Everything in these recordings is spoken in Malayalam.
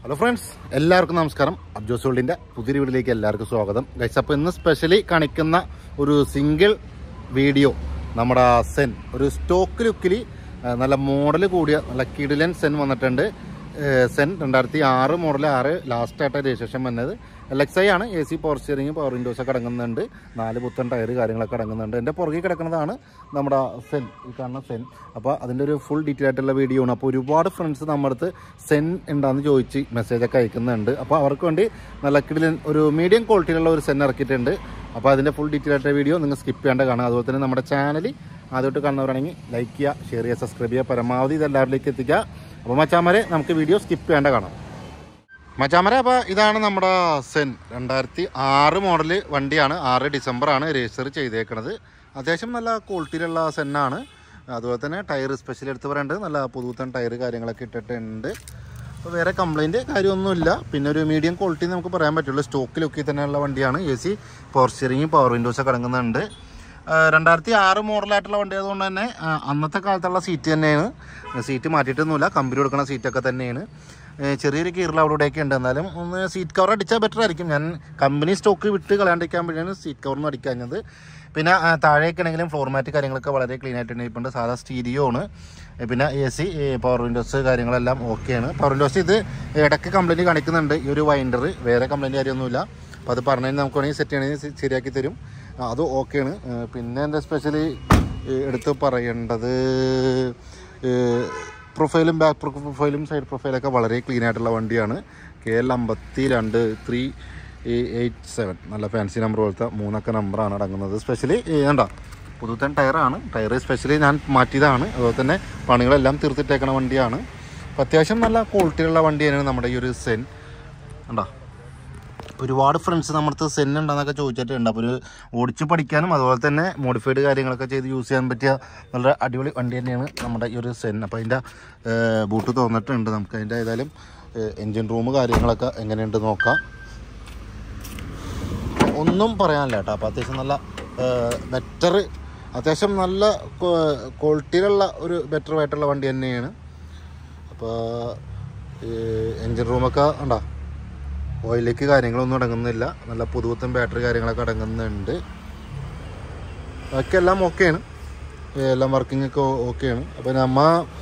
ഹലോ ഫ്രണ്ട്സ് എല്ലാവർക്കും നമസ്കാരം അബ്ജോസ് വേൾഡിൻ്റെ പുതിയൊരു വീഡിയോയിലേക്ക് എല്ലാവർക്കും സ്വാഗതം ഗൈസ് അപ്പോൾ ഇന്ന് സ്പെഷ്യലി കാണിക്കുന്ന ഒരു സിംഗിൾ വീഡിയോ നമ്മുടെ സെൻ ഒരു സ്റ്റോക്ക് ലുക്കിൽ നല്ല മോഡൽ കൂടിയ നല്ല കിടിലൻ സെൻ വന്നിട്ടുണ്ട് ഏഹ് സെൻ രണ്ടായിരത്തി ആറ് മോഡൽ ആറ് ലാസ്റ്റായിട്ട് രജിസ്ട്രേഷൻ വന്നത് എൽ എക്സ് ഐ ആണ് A C power steering power windows ഒക്കെ അടങ്ങുന്നുണ്ട് നാല് പുത്തൻ ടയർ കാര്യങ്ങളൊക്കെ അടങ്ങുന്നുണ്ട് എൻ്റെ പുറകിൽ കിടക്കുന്നതാണ് നമ്മുടെ സെൻ ഈ കാണുന്ന സെൻ അപ്പോൾ അതിൻ്റെ ഒരു ഫുൾ ഡീറ്റെയിൽ ആയിട്ടുള്ള വീഡിയോ ആണ് അപ്പോൾ ഒരുപാട് ഫ്രണ്ട്സ് നമ്മുടെ അടുത്ത് സെൻ ഉണ്ടാന്ന് ചോദിച്ച് മെസ്സേജൊക്കെ അയക്കുന്നുണ്ട് അപ്പോൾ അവർക്ക് വേണ്ടി നല്ല കിടിലൻ ഒരു മീഡിയം ക്വാളിറ്റിയിലുള്ള ഒരു സെൻ ഇറക്കിയിട്ടുണ്ട് അപ്പോൾ അതിൻ്റെ ഫുൾ ഡീറ്റെയിൽ ആയിട്ടുള്ള വീഡിയോ നിങ്ങൾ സ്കിപ്പ് ചെയ്യാണ്ട് കാണാം അതുപോലെ തന്നെ നമ്മുടെ ചാനൽ ആദ്യമായിട്ട് കാണുന്നവരാണെങ്കിൽ ലൈക്ക് ചെയ്യുക ഷെയർ ചെയ്യുക സബ്സ്ക്രൈബ് ചെയ്യുക പരമാവധി ഇത് എല്ലാവരിലേക്ക് എത്തിക്കുക അപ്പോൾ മച്ചാമരെ നമുക്ക് വീഡിയോ സ്കിപ്പ് ചെയ്യാണ്ട് കാണാം മച്ചാമര അപ്പോൾ ഇതാണ് നമ്മുടെ സെൻ രണ്ടായിരത്തി ആറ് മോഡൽ വണ്ടിയാണ് ആറ് ഡിസംബറാണ് രജിസ്റ്റർ ചെയ്തേക്കണത് അത്യാവശ്യം നല്ല ക്വാളിറ്റിയിലുള്ള സെന്നാണ് അതുപോലെ തന്നെ ടയർ സ്പെഷ്യൽ എടുത്ത് പറയേണ്ടത് നല്ല പുതുത്തൻ ടയർ കാര്യങ്ങളൊക്കെ ഇട്ടിട്ടുണ്ട് അപ്പോൾ വേറെ കംപ്ലൈൻറ്റ് കാര്യമൊന്നുമില്ല പിന്നെ ഒരു മീഡിയം ക്വാളിറ്റി നമുക്ക് പറയാൻ പറ്റുള്ളൂ സ്റ്റോക്കിലൊക്കെ തന്നെയുള്ള വണ്ടിയാണ് A C power steering power വിൻഡോസൊക്കെ അടങ്ങുന്നുണ്ട് രണ്ടായിരത്തി ആറ് മോഡലായിട്ടുള്ള വണ്ടി ആയതുകൊണ്ട് തന്നെ ആ, അന്നത്തെ കാലത്തുള്ള സീറ്റ് തന്നെയാണ് സീറ്റ് മാറ്റിയിട്ടൊന്നുമില്ല കമ്പനി കൊടുക്കുന്ന സീറ്റൊക്കെ തന്നെയാണ് ഏ, ചെറിയൊരു കീറിൽ അവിടെ ഇവിടെയൊക്കെ ഉണ്ട് എന്നാലും ഒന്ന് സീറ്റ് കവർ അടിച്ചാൽ ബെറ്റർ ആയിരിക്കും ഞാൻ കമ്പനി സ്റ്റോക്ക് വിട്ട് കളയാണ്ടിരിക്കാൻ വേണ്ടിയാണ് സീറ്റ് കവറൊന്നും അടിക്കാഞ്ഞത് പിന്നെ ആ, താഴേക്ക് ആണെങ്കിലും ഫ്ലോർ മാറ്റ് കാര്യങ്ങളൊക്കെ വളരെ ക്ലീൻ ആയിട്ട് ഇപ്പം സാധാ സ്റ്റീരിയോ ആണ് ഏ, പിന്നെ എ സി പവർ വിൻഡോസ് കാര്യങ്ങളെല്ലാം ഓക്കെയാണ് പവർ വിൻഡോസ് ഇത് ഇടയ്ക്ക് കംപ്ലൈൻറ്റ് കാണിക്കുന്നുണ്ട് ഈ ഒരു വൈൻഡർ വേറെ കംപ്ലൈൻറ്റ് കാര്യമൊന്നുമില്ല അപ്പോൾ അത് പറഞ്ഞു നമുക്ക് വേണമെങ്കിൽ സെറ്റ് ചെയ്യണമെങ്കിൽ ശ- ശരിയാക്കി തരും ആ, അത് ഓക്കെയാണ് പിന്നെ എന്താ സ്പെഷ്യലി എടുത്ത് പറയേണ്ടത് പ്രൊഫൈലും ബാക്ക് പ്രൊഫൈലും സൈഡ് പ്രൊഫൈലൊക്കെ വളരെ ക്ലീൻ ആയിട്ടുള്ള വണ്ടിയാണ് കെ എൽ അമ്പത്തി രണ്ട് ത്രീ എയ്റ്റ് സെവൻ നല്ല ഫാൻസി നമ്പർ പോലത്തെ മൂന്നൊക്കെ നമ്പറാണ് അടങ്ങുന്നത് സ്പെഷ്യലി വേണ്ട പുതുത്തൻ ടയറാണ് ടയർ സ്പെഷ്യലി ഞാൻ മാറ്റിയതാണ് അതുപോലെ തന്നെ പണികളെല്ലാം തീർത്തിട്ടേക്കണ വണ്ടിയാണ് അപ്പോൾ അത്യാവശ്യം നല്ല ക്വാളിറ്റിയുള്ള വണ്ടിയാണ് നമ്മുടെ ഈ ഒരു സെൻ കണ്ടോ ഒരുപാട് ഫ്രണ്ട്സ് നമ്മുടെ സെൻ ഉണ്ടെന്നൊക്കെ ചോദിച്ചിട്ടുണ്ട് അപ്പോൾ ഒരു ഓടിച്ച് പഠിക്കാനും അതുപോലെ തന്നെ മോഡിഫൈഡ് കാര്യങ്ങളൊക്കെ ചെയ്ത് യൂസ് ചെയ്യാൻ പറ്റിയ നല്ല അടിപൊളി വണ്ടി തന്നെയാണ് നമ്മുടെ ഈ ഒരു സെൻ അപ്പോൾ അതിൻ്റെ ബൂട്ട് തോന്നിട്ടുണ്ട് നമുക്ക് അതിൻ്റെ ഏതായാലും എൻജിൻ റൂം കാര്യങ്ങളൊക്കെ എങ്ങനെയുണ്ട് നോക്കാം ഒന്നും പറയാനില്ല കേട്ടോ അപ്പോൾ അത്യാവശ്യം നല്ല ബെറ്റർ അത്യാവശ്യം നല്ല ക്വാളിറ്റിയിലുള്ള ഒരു ബെറ്റർ ആയിട്ടുള്ള വണ്ടി തന്നെയാണ് അപ്പോൾ എൻജിൻ റൂമൊക്കെ ഉണ്ടോ ഓയിലേക്ക് കാര്യങ്ങളൊന്നും അടങ്ങുന്നില്ല നല്ല പുതുപുത്തൻ ബാറ്ററി കാര്യങ്ങളൊക്കെ അടങ്ങുന്നുണ്ട് ബാക്കി എല്ലാം ഓക്കെയാണ് എല്ലാം വർക്കിംഗ് ഒക്കെ ഓക്കെയാണ് അപ്പോൾ നമ്മ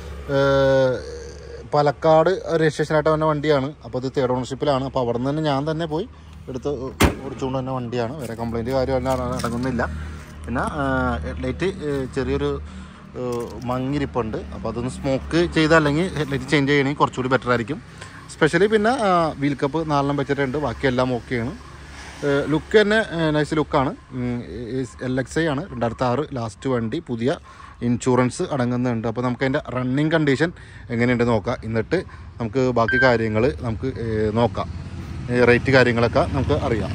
ഏഹ്, പാലക്കാട് രജിസ്ട്രേഷനായിട്ട് വന്ന വണ്ടിയാണ് അപ്പോൾ ഇത് തേർഡ് ഓണർഷിപ്പിലാണ് അപ്പോൾ അവിടെ നിന്ന് തന്നെ ഞാൻ തന്നെ പോയി എടുത്ത് ഓടിച്ചുകൊണ്ട് തന്നെ വണ്ടിയാണ് വേറെ കംപ്ലൈൻറ്റ് കാര്യമെല്ലാം അടങ്ങുന്നില്ല പിന്നെ ഹെഡ്ലൈറ്റ് ചെറിയൊരു ഏഹ്, മങ്ങിരിപ്പുണ്ട് അപ്പോൾ അതൊന്ന് സ്മോക്ക് ചെയ്താൽ അല്ലെങ്കിൽ ഹെഡ്ലൈറ്റ് ചേഞ്ച് ചെയ്യണമെങ്കിൽ കുറച്ചുകൂടി ബെറ്റർ ആയിരിക്കും സ്പെഷ്യലി പിന്നെ വീൽ കപ്പ് നാലെണ്ണം വെച്ചിട്ടുണ്ട് ബാക്കിയെല്ലാം ഓക്കെയാണ് ലുക്ക് തന്നെ നൈസ് ലുക്കാണ് എൽ എക്സ് ഐ ആണ് രണ്ടായിരത്തി ആറ് ലാസ്റ്റ് വണ്ടി പുതിയ ഇൻഷുറൻസ് അടങ്ങുന്നുണ്ട് അപ്പോൾ നമുക്ക് അതിൻ്റെ റണ്ണിങ് കണ്ടീഷൻ എങ്ങനെയുണ്ട് നോക്കാം എന്നിട്ട് നമുക്ക് ബാക്കി കാര്യങ്ങൾ നമുക്ക് ഏഹ്, നോക്കാം റേറ്റ് കാര്യങ്ങളൊക്കെ നമുക്ക് അറിയാം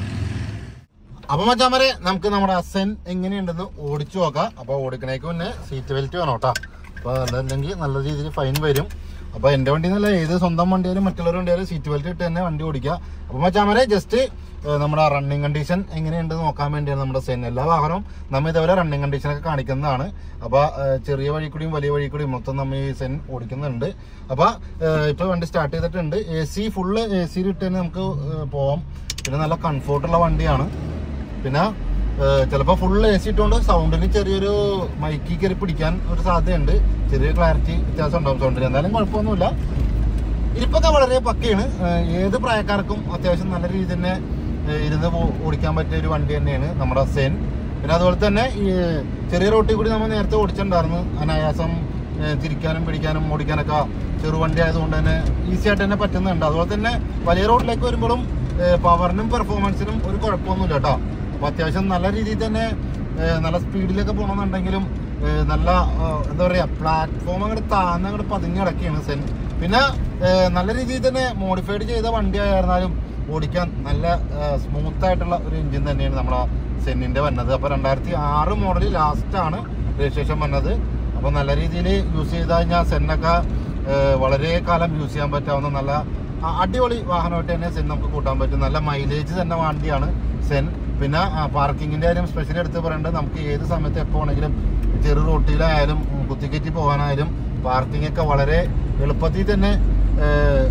അപ്പൊ മച്ചാമരെ നമുക്ക് നമ്മുടെ അസൻ എങ്ങനെയുണ്ടെന്ന് ഓടിച്ചു നോക്കാം അപ്പൊ ഓടിക്കണേക്ക് മുന്നേ സീറ്റ് ബെൽറ്റ് വേണം കേട്ടോ അപ്പൊ അതല്ലെങ്കിൽ നല്ല രീതിയിൽ ഫൈൻ വരും അപ്പൊ എന്റെ വണ്ടി എന്നല്ല ഏത് സ്വന്തം വണ്ടിയാലും മറ്റുള്ളവർ വണ്ടിയാലും സീറ്റ് ബെൽറ്റ് ഇട്ട് തന്നെ വണ്ടി ഓടിക്കുക അപ്പൊ മച്ചാമരെ ജസ്റ്റ് നമ്മുടെ റണ്ണിങ് കണ്ടീഷൻ എങ്ങനെയുണ്ട് നോക്കാൻ വേണ്ടിയാണ് നമ്മുടെ സെൻ എല്ലാ വാഹനവും നമ്മൾ ഇതേപോലെ റണ്ണിങ് കണ്ടീഷൻ ഒക്കെ കാണിക്കുന്നതാണ് അപ്പൊ ഏഹ്, ചെറിയ വഴി കൂടിയും വലിയ വഴി കൂടിയും മൊത്തം നമ്മൾ ഈ സെൻ ഓടിക്കുന്നുണ്ട് അപ്പൊ ഏഹ്, ഇപ്പൊ വണ്ടി സ്റ്റാർട്ട് ചെയ്തിട്ടുണ്ട് എ സി ഫുള്ള് എ സിയിൽ ഇട്ട് തന്നെ നമുക്ക് ഏഹ്, പോവാം പിന്നെ നല്ല കംഫോർട്ടുള്ള വണ്ടിയാണ് പിന്നെ ചിലപ്പോൾ ഫുൾ എ സി ഇട്ടുകൊണ്ട് സൗണ്ടിന് ചെറിയൊരു മൈക്കി കയറി പിടിക്കാൻ ഒരു സാധ്യതയുണ്ട് ചെറിയ ക്ലാരിറ്റി വ്യത്യാസം ഉണ്ടാവും സൗണ്ടിന് എന്തായാലും കുഴപ്പമൊന്നുമില്ല ഇരിപ്പൊക്കെ വളരെ പക്കയാണ് ഏഹ് ഏത് പ്രായക്കാർക്കും അത്യാവശ്യം നല്ല രീതിയിൽ തന്നെ ഏഹ് ഇരുന്ന് പോ- ഓടിക്കാൻ പറ്റിയ ഒരു വണ്ടി തന്നെയാണ് നമ്മുടെ സെൻ പിന്നെ അതുപോലെ തന്നെ ഈ ചെറിയ റോട്ടിൽ കൂടി നമ്മൾ നേരത്തെ ഓടിച്ചിട്ടുണ്ടായിരുന്നു അനായാസം ഏഹ് തിരിക്കാനും പിടിക്കാനും ഓടിക്കാനൊക്കെ ചെറുവണ്ടി ആയതുകൊണ്ട് തന്നെ ഈസി ആയിട്ട് തന്നെ പറ്റുന്നുണ്ട് അതുപോലെ തന്നെ വലിയ റോഡിലേക്ക് വരുമ്പോഴും ഏഹ് പവറിനും പെർഫോമൻസിനും ഒരു കുഴപ്പമൊന്നുമില്ല കേട്ടോ അപ്പോൾ അത്യാവശ്യം നല്ല രീതിയിൽ തന്നെ ഏഹ് നല്ല സ്പീഡിലൊക്കെ പോകണമെന്നുണ്ടെങ്കിലും ഏഹ് നല്ല ഏഹ് എന്താ പറയുക പ്ലാറ്റ്ഫോം അങ്ങോട്ട് താന്ന് അങ്ങോട്ട് പതിഞ്ഞ് കിടക്കുകയാണ് സെൻ പിന്നെ ഏഹ് നല്ല രീതിയിൽ തന്നെ മോഡിഫൈഡ് ചെയ്ത വണ്ടി ആയിരുന്നാലും ഓടിക്കാൻ നല്ല സ്മൂത്ത് ആയിട്ടുള്ള ഒരു എഞ്ചിൻ തന്നെയാണ് നമ്മുടെ സെന്നിന്റെ വന്നത് അപ്പോൾ രണ്ടായിരത്തി ആറ് മോഡൽ ലാസ്റ്റ് ആണ് രജിസ്ട്രേഷൻ വന്നത് അപ്പോൾ നല്ല രീതിയിൽ യൂസ് ചെയ്ത് കഴിഞ്ഞാൽ സെന്നൊക്കെ ഏഹ് വളരെ കാലം യൂസ് ചെയ്യാൻ പറ്റാവുന്ന നല്ല ആ, അടിപൊളി വാഹനമായിട്ട് തന്നെ സെൻ നമുക്ക് കൂട്ടാൻ പറ്റും നല്ല മൈലേജ് തന്നെ വണ്ടിയാണ് സെൻ പിന്നെ പാർക്കിങ്ങിന്റെ കാര്യം സ്പെഷ്യലി എടുത്ത് പറയേണ്ടത് നമുക്ക് ഏത് സമയത്ത് എപ്പോൾ വേണമെങ്കിലും ചെറു റോട്ടിലായാലും ഉം, കുത്തിക്കയറ്റി പോകാനായാലും പാർക്കിംഗ് ഒക്കെ വളരെ എളുപ്പത്തിൽ തന്നെ ഏഹ്,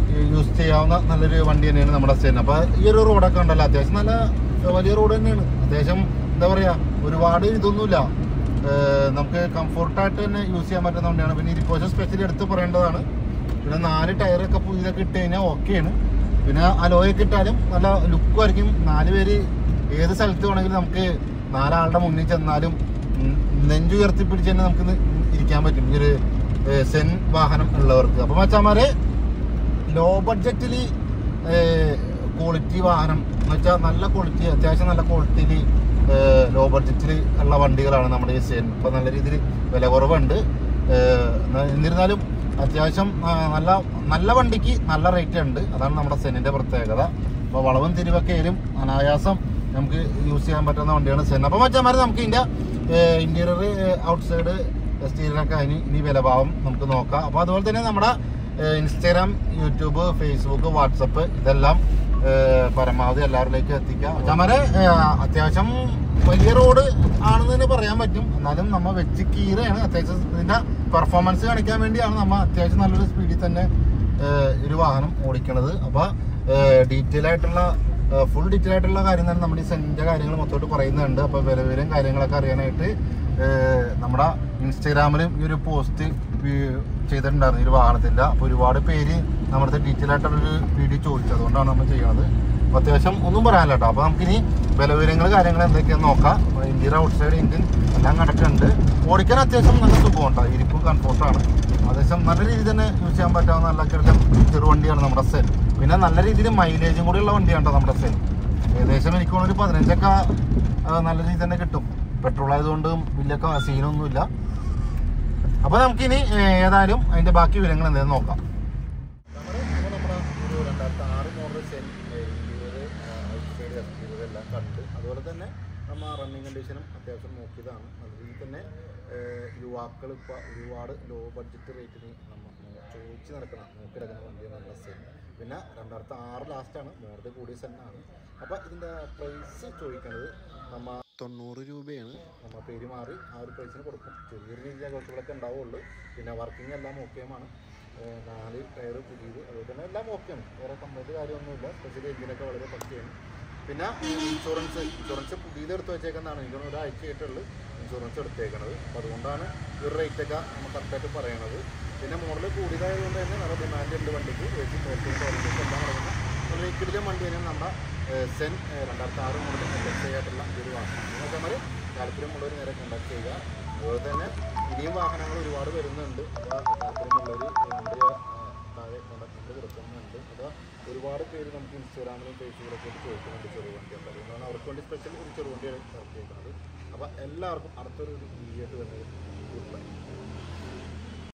യൂസ് ചെയ്യാവുന്ന നല്ലൊരു വണ്ടി തന്നെയാണ് നമ്മുടെ സെൻ അപ്പോൾ ഈ ഒരു റോഡൊക്കെ ഉണ്ടല്ലോ അത്യാവശ്യം നല്ല വലിയ റോഡ് തന്നെയാണ് അത്യാവശ്യം എന്താ പറയുക ഒരുപാട് ഇതൊന്നുമില്ല ഏഹ് നമുക്ക് കംഫോർട്ടായിട്ട് തന്നെ യൂസ് ചെയ്യാൻ പറ്റുന്ന വണ്ടിയാണ് പിന്നെ ഇരിപ്പോശം സ്പെഷ്യലി എടുത്ത് പറയേണ്ടതാണ് പിന്നെ നാല് ടയറൊക്കെ പുതിയതൊക്കെ ഇട്ട് കഴിഞ്ഞാൽ ഓക്കെയാണ് പിന്നെ അലോയൊക്കെ ഇട്ടാലും നല്ല ലുക്കും ആയിരിക്കും നാല് പേര് ഏത് സ്ഥലത്ത് വേണമെങ്കിലും നമുക്ക് നാലാളുടെ മുന്നിൽ ചെന്നാലും ഉം, നെഞ്ചു ഉയർത്തി പിടിച്ച് തന്നെ നമുക്ക് നി- ഇരിക്കാൻ പറ്റും ഈ ഒരു ഏഹ്, സെൻ വാഹനം ഉള്ളവർക്ക് അപ്പം മച്ചാമാരെ ലോ ബഡ്ജറ്റിൽ ക്വാളിറ്റി വാഹനം എന്ന് വെച്ചാൽ നല്ല ക്വാളിറ്റി അത്യാവശ്യം നല്ല ക്വാളിറ്റിയിൽ ലോ ബഡ്ജറ്റിൽ ഉള്ള വണ്ടികളാണ് നമ്മുടെ ഈ സെൻ ഇപ്പം നല്ല രീതിയിൽ വില കുറവുണ്ട് ഏഹ്, എന്നാ- എന്നിരുന്നാലും അത്യാവശ്യം ആ, നല്ല നല്ല വണ്ടിക്ക് നല്ല റേറ്റ് ഉണ്ട് അതാണ് നമ്മുടെ സെന്നിൻ്റെ പ്രത്യേകത അപ്പോൾ വളവും തിരിവൊക്കെയും അനായാസം നമുക്ക് യൂസ് ചെയ്യാൻ പറ്റുന്ന വണ്ടിയാണ് സെൻ അപ്പോൾ മച്ചാമാരെ നമുക്ക് ഇതിൻ്റെ ഇൻറ്റീരിയർ ഔട്ട്സൈഡ് സ്റ്റീലിനൊക്കെ അതിന് ഇനി വിലഭാവം നമുക്ക് നോക്കാം അപ്പോൾ അതുപോലെ തന്നെ നമ്മുടെ ഇൻസ്റ്റാഗ്രാം യൂട്യൂബ് ഫേസ്ബുക്ക് വാട്സപ്പ് ഇതെല്ലാം ഏഹ്, പരമാവധി എല്ലാവരിലേക്കും എത്തിക്കാം ചമര അത്യാവശ്യം വലിയ റോഡ് ആണെന്ന് തന്നെ പറയാൻ പറ്റും എന്നാലും നമ്മ വെച്ച് കീറയാണ് അത്യാവശ്യം ഇതിന്റെ പെർഫോമൻസ് കാണിക്കാൻ വേണ്ടിയാണ് നമ്മ അത്യാവശ്യം നല്ലൊരു സ്പീഡിൽ തന്നെ ഏഹ്, ഒരു വാഹനം ഓടിക്കണത് അപ്പൊ ഡീറ്റെയിൽ ആയിട്ടുള്ള ഫുൾ ഡീറ്റെയിൽ ആയിട്ടുള്ള കാര്യം തന്നെ നമ്മുടെ ഈ സെന്റിന്റെ കാര്യങ്ങൾ മൊത്തമായിട്ട് പറയുന്നുണ്ട് അപ്പൊ വില വിവരം കാര്യങ്ങളൊക്കെ അറിയാനായിട്ട് ഏഹ്, നമ്മുടെ ഇൻസ്റ്റാഗ്രാമിലും ഈ ഒരു പോസ്റ്റ് ചെയ്തിട്ടുണ്ടായിരുന്നു ഈ ഒരു വാഹനത്തിന്റെ അപ്പൊ ഒരുപാട് പേര് നമ്മുടെ ഡീറ്റെയിൽ ആയിട്ടുള്ളൊരു വീഡിയോ ചോദിച്ചു അതുകൊണ്ടാണ് നമ്മൾ ചെയ്യണത് അപ്പൊ അത്യാവശ്യം ഒന്നും പറയാനില്ല കേട്ടോ അപ്പൊ നമുക്കിനി വില വിവരങ്ങൾ കാര്യങ്ങൾ എന്തൊക്കെയാന്ന് നോക്കാം ഇന്ത്യയുടെ ഔട്ട് സൈഡ് ഇന്ത്യൻ എല്ലാം കണ്ടിട്ടുണ്ട് ഓടിക്കാൻ അത്യാവശ്യം നല്ല സുഖമുണ്ടോ ഇരിപ്പും കംഫോർട്ടാണ് അത്യാവശ്യം നല്ല രീതിയിൽ തന്നെ യൂസ് ചെയ്യാൻ പറ്റാവുന്ന നല്ല ചെറിയ ചെറുവണ്ടിയാണ് നമ്മുടെ സെൽ പിന്നെ നല്ല രീതിയിൽ മൈലേജും കൂടിയുള്ള വണ്ടിയാണ് കേട്ടോ നമ്മുടെ സെൽ ഏകദേശം എനിക്ക് തോന്നുന്നു ഒരു പതിനഞ്ചൊക്കെ ആ, നല്ല രീതിയിൽ തന്നെ കിട്ടും പെട്രോൾ ആയതുകൊണ്ട് വലിയ ക- സീനൊന്നുമില്ല അപ്പൊ നമുക്കിനി ഏ, ഏതായാലും അതിന്റെ ബാക്കി വിവരങ്ങൾ എന്തായാലും നോക്കാം എല്ലാം കണ്ട് അതുപോലെ തന്നെ നമ്മ റണ്ണിങ് കണ്ടീഷനും അത്യാവശ്യം നോക്കിയതാണ് നല്ല രീതിയിൽ തന്നെ യുവാക്കൾ ഇപ്പോൾ ഒരുപാട് ലോ ബഡ്ജറ്റ് റേറ്റിന് നമ്മ ചോദിച്ച് നടക്കണം നോക്കി നടക്കുന്ന വണ്ടിയാണ് നമ്മുടെ സെൻ പിന്നെ രണ്ടായിരത്തി ആറ് ലാസ്റ്റാണ് മോഡൽ കൂടിയ സെന്നാണ് അപ്പോൾ ഇതിൻ്റെ പ്രൈസ് ചോദിക്കുന്നത് നമ്മ തൊണ്ണൂറ് രൂപയാണ് നമ്മ പേര് മാറി ആ ഒരു പ്രൈസിന് കൊടുക്കും ചെറിയൊരു രീതിയിൽ ആഘോഷങ്ങളൊക്കെ ഉണ്ടാവുള്ളൂ പിന്നെ വർക്കിംഗ് എല്ലാം ഓക്കെയുമാണ് ഏഹ് നാല് ടയർ പുതിയത് അതുപോലെ തന്നെ എല്ലാം ഓക്കെയാണ് വേറെ കംപ്ലൈൻറ്റ് കാര്യമൊന്നുമില്ല സ്പെഷ്യലി എഞ്ചിനൊക്കെ വളരെ പക്കയാണ് പിന്നെ ഇൻഷുറൻസ് ഇൻഷുറൻസ് പുതിയത് എടുത്ത് വെച്ചേക്കുന്നതാണ് എനിക്ക് തോന്നുന്നു ഒരാഴ്ച ആയിട്ടുള്ളൂ ഇൻഷുറൻസ് എടുത്തേക്കണത് അപ്പോൾ അതുകൊണ്ടാണ് ഈ ഒരു റേറ്റൊക്കെ നമ്മൾ കറക്റ്റായിട്ട് പറയണത് പിന്നെ മോഡൽ കൂടിയതായതുകൊണ്ട് തന്നെ നല്ല ഡിമാൻഡ് ഉണ്ട് വണ്ടിക്ക് ഏസി മോട്ടോർ ക്വാളിറ്റീസ് എല്ലാം നടക്കുന്ന നല്ല കിടിലം വണ്ടി തന്നെയാണ് നമ്മുടെ ഏഹ്, സെൻ ഏഹ്, രണ്ടായിരത്തി ആറ് മോഡൽ എൽ ആയിട്ടുള്ള ഈ ഒരു വാഹനം നിങ്ങൾക്ക് താല്പര്യമുള്ളവർ നേരെ കോൺടാക്ട് ചെയ്യുക അതുപോലെ തന്നെ ഇനിയും വാഹനങ്ങൾ ഒരുപാട് വരുന്നുണ്ട് അപ്പോൾ താല്പര്യമുള്ളവർ നമ്മുടെ താഴെ കോൺടാക്ട് നമ്പർ കൊടുക്കുന്നുണ്ട് അപ്പോൾ ഒരുപാട് പേര് നമുക്ക് ഇൻസ്റ്റാഗ്രാമിലും ഫേസ്ബുക്കിലൊക്കെ ചോദിക്കുന്നുണ്ട് ചെറുവണ്ടി അപ്പോൾ അതുകൊണ്ടാണ് അവർക്ക് വേണ്ടി സ്പെഷ്യൽ ഒരു ചെറുവണ്ടിയാണ് ഇറക്കിയേക്കുന്നത് അപ്പോൾ എല്ലാവർക്കും അടുത്തൊരു വീഡിയോ ആയിട്ട് വരുന്നത് ഗുഡ് ബൈ